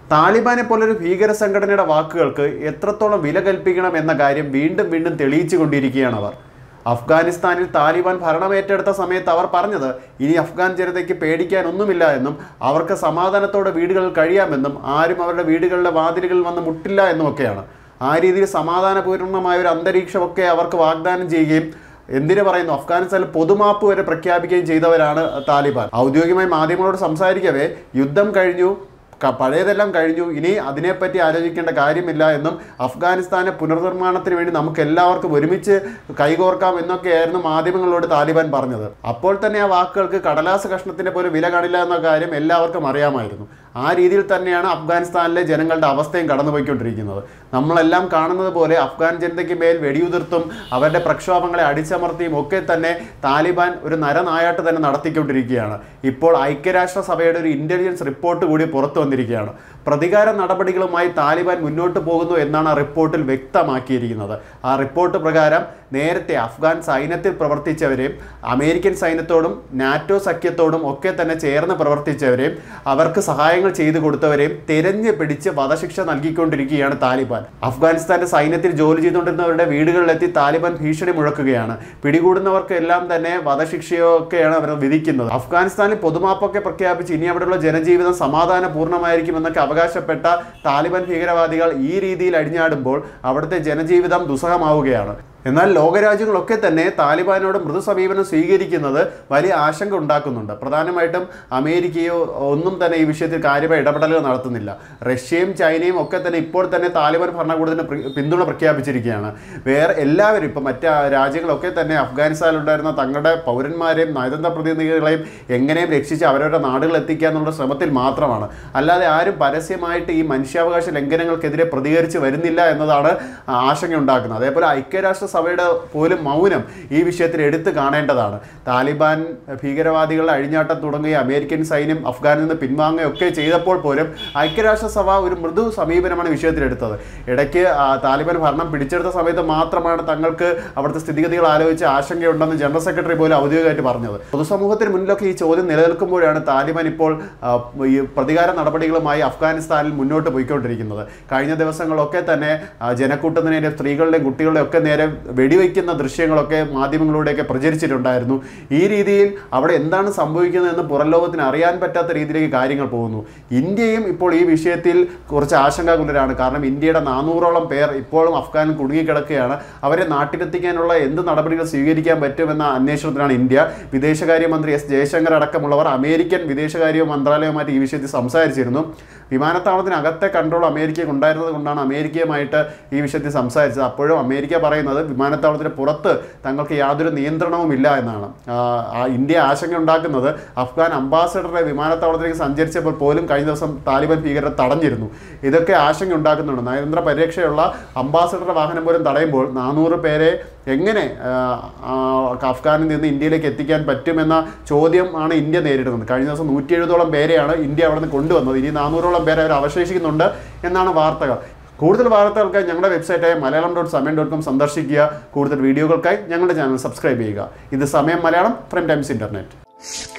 താലിബാനെ പോലൊരു ഭീകര സംഘടനയുടെ വാക്കുകൾക്ക് എത്രത്തോളം വില കൽപ്പിക്കണം എന്ന കാര്യം വീണ്ടും വീണ്ടും തെളിയിച്ചു കൊണ്ടിരിക്കുകയാണ് അവർ അഫ്ഗാനിസ്ഥാനിൽ താലിബാൻ ഭരണമേറ്റെടുത്ത സമയത്ത് അവർ പറഞ്ഞത് ഇനി അഫ്ഗാൻ ജനതയ്ക്ക് പേടിക്കാനൊന്നുമില്ല എന്നും അവർക്ക് സമാധാനത്തോടെ വീടുകളിൽ കഴിയാമെന്നും ആരും അവരുടെ വീടുകളിലെ വാതിലുകളിൽ വന്ന് മുട്ടില്ല എന്നുമൊക്കെയാണ് ആ രീതിയിൽ സമാധാനപൂർണ്ണമായ ഒരു അന്തരീക്ഷമൊക്കെ അവർക്ക് വാഗ്ദാനം ചെയ്യുകയും എന്തിനു പറയുന്നു അഫ്ഗാനിസ്ഥാനിൽ പൊതുമാപ്പ് വരെ പ്രഖ്യാപിക്കുകയും ചെയ്തവരാണ് താലിബാൻ ഔദ്യോഗികമായി മാധ്യമങ്ങളോട് സംസാരിക്കവേ യുദ്ധം കഴിഞ്ഞു ക- പഴയതെല്ലാം കഴിഞ്ഞു ഇനി അതിനെപ്പറ്റി ആലോചിക്കേണ്ട കാര്യമില്ല എന്നും അഫ്ഗാനിസ്ഥാനെ പുനർനിർമ്മാണത്തിന് വേണ്ടി നമുക്ക് എല്ലാവർക്കും ഒരുമിച്ച് കൈകോർക്കാം എന്നൊക്കെയായിരുന്നു മാധ്യമങ്ങളോട് താലിബാൻ പറഞ്ഞത് അപ്പോൾ തന്നെ ആ വാക്കുകൾക്ക് കടലാസ് കഷ്ണത്തിന്റെ പോലും വില കാണില്ല എന്ന കാര്യം എല്ലാവർക്കും അറിയാമായിരുന്നു ആ രീതിയിൽ തന്നെയാണ് അഫ്ഗാനിസ്ഥാനിലെ ജനങ്ങളുടെ അവസ്ഥയും കടന്നുപോയിക്കൊണ്ടിരിക്കുന്നത് നമ്മളെല്ലാം കാണുന്നത് പോലെ അഫ്ഗാൻ ജനതയ്ക്ക് മേൽ വെടിയുതിർത്തും അവരുടെ പ്രക്ഷോഭങ്ങളെ അടിച്ചമർത്തിയും ഒക്കെ തന്നെ താലിബാൻ ഒരു നരനായാട്ട് തന്നെ നടത്തിക്കൊണ്ടിരിക്കുകയാണ് ഇപ്പോൾ ഐക്യരാഷ്ട്ര സഭയുടെ ഒരു ഇന്റലിജൻസ് റിപ്പോർട്ട് കൂടി പുറത്തു വന്നിരിക്കുകയാണ് പ്രതികാര നടപടികളുമായി താലിബാൻ മുന്നോട്ട് പോകുന്നു എന്നാണ് ആ റിപ്പോർട്ടിൽ വ്യക്തമാക്കിയിരിക്കുന്നത് ആ റിപ്പോർട്ട് പ്രകാരം നേരത്തെ അഫ്ഗാൻ സൈന്യത്തിൽ പ്രവർത്തിച്ചവരെയും അമേരിക്കൻ സൈന്യത്തോടും നാറ്റോ സഖ്യത്തോടും ഒക്കെ തന്നെ ചേർന്ന് പ്രവർത്തിച്ചവരെയും അവർക്ക് സഹായങ്ങൾ ചെയ്തു കൊടുത്തവരെയും തിരഞ്ഞു പിടിച്ച് വധശിക്ഷ നൽകിക്കൊണ്ടിരിക്കുകയാണ് താലിബാൻ അഫ്ഗാനിസ്ഥാന്റെ സൈന്യത്തിൽ ജോലി ചെയ്തുകൊണ്ടിരുന്നവരുടെ വീടുകളിലെത്തി താലിബാൻ ഭീഷണി മുഴക്കുകയാണ് പിടികൂടുന്നവർക്ക് എല്ലാം തന്നെ വധശിക്ഷയൊക്കെയാണ് അവർ വിധിക്കുന്നത് അഫ്ഗാനിസ്ഥാനിൽ പൊതുമാപ്പൊക്കെ പ്രഖ്യാപിച്ച് ഇനി അവിടെയുള്ള ജനജീവിതം സമാധാനപൂർണ്ണമായിരിക്കുമെന്നൊക്കെ അവകാശപ്പെട്ട താലിബാൻ ഭീകരവാദികൾ ഈ രീതിയിൽ അടിഞ്ഞാടുമ്പോൾ അവിടുത്തെ ജനജീവിതം ദുസ്സഹമാവുകയാണ് എന്നാൽ ലോകരാജ്യങ്ങളൊക്കെ തന്നെ താലിബാനോട് മൃദു സമീപനം സ്വീകരിക്കുന്നത് വലിയ ആശങ്ക ഉണ്ടാക്കുന്നുണ്ട് പ്രധാനമായിട്ടും അമേരിക്കയോ ഒന്നും തന്നെ ഈ വിഷയത്തിൽ കാര്യമായ ഇടപെടലുകൾ നടത്തുന്നില്ല റഷ്യയും ചൈനയും ഒക്കെ തന്നെ ഇപ്പോൾ തന്നെ താലിബാൻ ഭരണകൂടത്തിന് പ്രി- പിന്തുണ പ്രഖ്യാപിച്ചിരിക്കുകയാണ് വേറെ എല്ലാവരും ഇപ്പം മറ്റ് രാജ്യങ്ങളൊക്കെ തന്നെ അഫ്ഗാനിസ്ഥാനിലുണ്ടായിരുന്ന തങ്ങളുടെ പൗരന്മാരെയും നയതന്ത്ര പ്രതിനിധികളെയും എങ്ങനെയും രക്ഷിച്ച് അവരവരുടെ നാടുകളിൽ എത്തിക്കുക എന്നുള്ള ശ്രമത്തിൽ മാത്രമാണ് അല്ലാതെ ആരും പരസ്യമായിട്ട് ഈ മനുഷ്യാവകാശ ലംഘനങ്ങൾക്കെതിരെ പ്രതികരിച്ച് വരുന്നില്ല എന്നതാണ് ആശങ്ക ഉണ്ടാക്കുന്നത് അതേപോലെ ഐക്യരാഷ്ട്ര സഭയുടെ പോലും മൗനം ഈ വിഷയത്തിൽ എടുത്തു കാണേണ്ടതാണ് താലിബാൻ ഭീകരവാദികളുടെ അഴിഞ്ഞാട്ടം തുടങ്ങുകയും അമേരിക്കൻ സൈന്യം അഫ്ഗാനിൽ നിന്ന് പിൻവാങ്ങുകയൊക്കെ ചെയ്തപ്പോൾ പോലും ഐക്യരാഷ്ട്രസഭ ഒരു മൃദു സമീപനമാണ് വിഷയത്തിലെടുത്തത് ഇടയ്ക്ക് ആ, താലിബാൻ ഭരണം പിടിച്ചെടുത്ത സമയത്ത് മാത്രമാണ് തങ്ങൾക്ക് അവിടുത്തെ സ്ഥിതിഗതികൾ ആലോചിച്ച് ആശങ്കയുണ്ടെന്ന് ജനറൽ സെക്രട്ടറി പോലും ഔദ്യോഗികമായിട്ട് പറഞ്ഞത് പൊതുസമൂഹത്തിന് മുന്നിലൊക്കെ ഈ ചോദ്യം നിലനിൽക്കുമ്പോഴാണ് താലിബാൻ ഇപ്പോൾ ആ, ഈ പ്രതികാര നടപടികളുമായി അഫ്ഗാനിസ്ഥാനിൽ മുന്നോട്ട് പോയിക്കൊണ്ടിരിക്കുന്നത് കഴിഞ്ഞ ദിവസങ്ങളൊക്കെ തന്നെ ആ, ജനക്കൂട്ടത്തിന് നേരെ സ്ത്രീകളുടെയും കുട്ടികളുടെയും ഒക്കെ നേരെ വെടിവെക്കുന്ന ദൃശ്യങ്ങളൊക്കെ മാധ്യമങ്ങളിലൂടെയൊക്കെ പ്രചരിച്ചിട്ടുണ്ടായിരുന്നു ഈ രീതിയിൽ അവിടെ എന്താണ് സംഭവിക്കുന്നതെന്ന് പുറം ലോകത്തിന് അറിയാൻ പറ്റാത്ത രീതിയിലേക്ക് കാര്യങ്ങൾ പോകുന്നു ഇന്ത്യയും ഇപ്പോൾ ഈ വിഷയത്തിൽ കുറച്ച് ആശങ്കാകുലരാണ് കാരണം ഇന്ത്യയുടെ നാനൂറോളം പേർ ഇപ്പോഴും അഫ്ഗാനിൽ കുടുങ്ങിക്കിടക്കുകയാണ് അവരെ നാട്ടിലെത്തിക്കാനുള്ള എന്ത് നടപടികൾ സ്വീകരിക്കാൻ പറ്റുമെന്ന അന്വേഷണത്തിലാണ് ഇന്ത്യ വിദേശകാര്യമന്ത്രി എസ് ജയശങ്കർ അടക്കമുള്ളവർ അമേരിക്കൻ വിദേശകാര്യ മന്ത്രാലയവുമായിട്ട് ഈ വിഷയത്തിൽ സംസാരിച്ചിരുന്നു വിമാനത്താവളത്തിനകത്തെ കൺട്രോൾ അമേരിക്കയ്ക്ക് ഉണ്ടായിരുന്നത് കൊണ്ടാണ് അമേരിക്കയുമായിട്ട് ഈ വിഷയത്തിൽ സംസാരിച്ചത് അപ്പോഴും അമേരിക്ക പറയുന്നത് വിമാനത്താവളത്തിന് പുറത്ത് തങ്ങൾക്ക് യാതൊരു നിയന്ത്രണവും ഇല്ല എന്നാണ് ആ, ആ ഇന്ത്യ ആശങ്ക ഉണ്ടാക്കുന്നത് അഫ്ഗാൻ അംബാസഡറുടെ വിമാനത്താവളത്തിലേക്ക് സഞ്ചരിച്ചപ്പോൾ പോലും കഴിഞ്ഞ ദിവസം താലിബാൻ ഭീകരരെ തടഞ്ഞിരുന്നു ഇതൊക്കെ ആശങ്ക ഉണ്ടാക്കുന്നുണ്ട് നയതന്ത്ര പരിരക്ഷയുള്ള അംബാസഡറുടെ വാഹനം പോലും തടയുമ്പോൾ നാനൂറ് പേരെ എങ്ങനെ ആ, ആ, അഫ്ഗാനിൽ നിന്ന് ഇന്ത്യയിലേക്ക് എത്തിക്കാൻ പറ്റുമെന്ന ചോദ്യം ആണ് ഇന്ത്യ നേരിടുന്നത് കഴിഞ്ഞ ദിവസം നൂറ്റി എഴുപതോളം പേരെയാണ് ഇന്ത്യ അവിടെ നിന്ന് കൊണ്ടുവന്നത് ഇനി നാനൂറോളം പേരെ അവർ അവശേഷിക്കുന്നുണ്ട് എന്നാണ് വാർത്തകൾ കൂടുതൽ വാർത്തകൾക്കായി ഞങ്ങളുടെ വെബ്സൈറ്റായ Malayalam dot Samayam dot com സന്ദർശിക്കുക കൂടുതൽ വീഡിയോകൾക്കായി ഞങ്ങളുടെ ചാനൽ സബ്സ്ക്രൈബ് ചെയ്യുക ഇത് സമയം മലയാളം ഫ്രം ടൈംസ് ഇൻ്റർനെറ്റ്